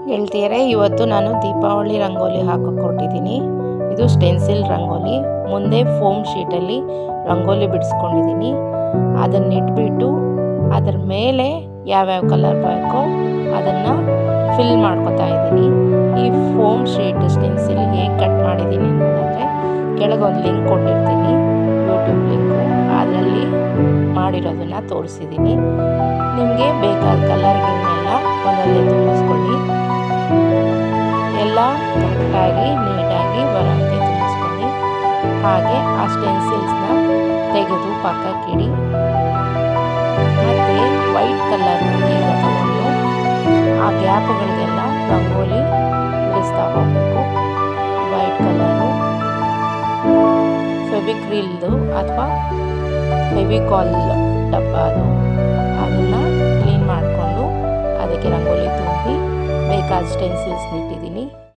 ಗೆಳತಿಯರೇ ಇವತ್ತು ನಾನು ದೀಪಾವಳಿ ರಂಗೋಲಿ ಹಾಕೋಕೆ ಹೊರಟಿದ್ದೀನಿ ಇದು ಸ್ಟೆನ್ಸಿಲ್ ರಂಗೋಲಿ ಮುಂದೆ ಫೋಮ್ ಶೀಟಲ್ಲಿ ರಂಗೋಲಿ ಬಿಡಿಸ್ಕೊಂಡಿದ್ದೀನಿ ಅದನ್ನ ಇಟ್ಬಿಟ್ಟು ಅದ್ರ ಮೇಲೆ ಯಾವ್ಯಾವ ಕಲರ್ ಬೇಕೋ ಅದನ್ನು ಫಿಲ್ ಮಾಡ್ಕೊತಾ ಇದ್ದೀನಿ ಈ ಫೋಮ್ ಶೀಟ್ ಸ್ಟೆನ್ಸಿಲ್ ಹೇಗೆ ಕಟ್ ಮಾಡಿದ್ದೀನಿ ಅನ್ನೋದಾದರೆ ಕೆಳಗೊಂದು ಲಿಂಕ್ ಕೊಟ್ಟಿರ್ತೀನಿ ಯೂಟ್ಯೂಬ್ ಲಿಂಕು ಅದರಲ್ಲಿ ಮಾಡಿರೋದನ್ನು ತೋರಿಸಿದ್ದೀನಿ ನಿಮಗೆ ಬೇಕಾದ ಕಲರ್ಗಳನ್ನೆಲ್ಲ ಒಂದೊಂದೇ ತುಂಬಿಸ್ಕೊಳ್ಳಿ ಎಲ್ಲ ಕರೆಕ್ಟಾಗಿ ನೀಟಾಗಿ ಬರೋಂಗೆ ತುಂಬಿಸ್ಕೊಳ್ಳಿ ಹಾಗೆ ಆ ಸ್ಟೆನ್ಸಿಲ್ಸ್ನ ತೆಗೆದು ಪಕ್ಕಕ್ಕಿಡಿ ಮತ್ತು ವೈಟ್ ಕಲರ್ ಈಗ ತಗೊಂಡು ಆ ಗ್ಯಾಪ್ಗಳಿಗೆಲ್ಲ ರಂಗೋಲಿ ಬಿಡಿಸ್ತಾ ಹೋಗಬೇಕು ವೈಟ್ ಕಲರು ಫೆವಿಕ್ರಿಲ್ದು ಅಥವಾ ಫೆವಿಕಾಲ್ ಡಬ್ಬ ಅದು ಅದನ್ನು ಕ್ಲೀನ್ ಮಾಡಿಕೊಂಡು ಅದಕ್ಕೆ ರಂಗೋಲಿ ತುಂಬಿ ಬೇಕಾದ ಸ್ಟೆನ್ಸಿಲ್ಸ್ ಇಟ್ಟಿದ್ದೀನಿ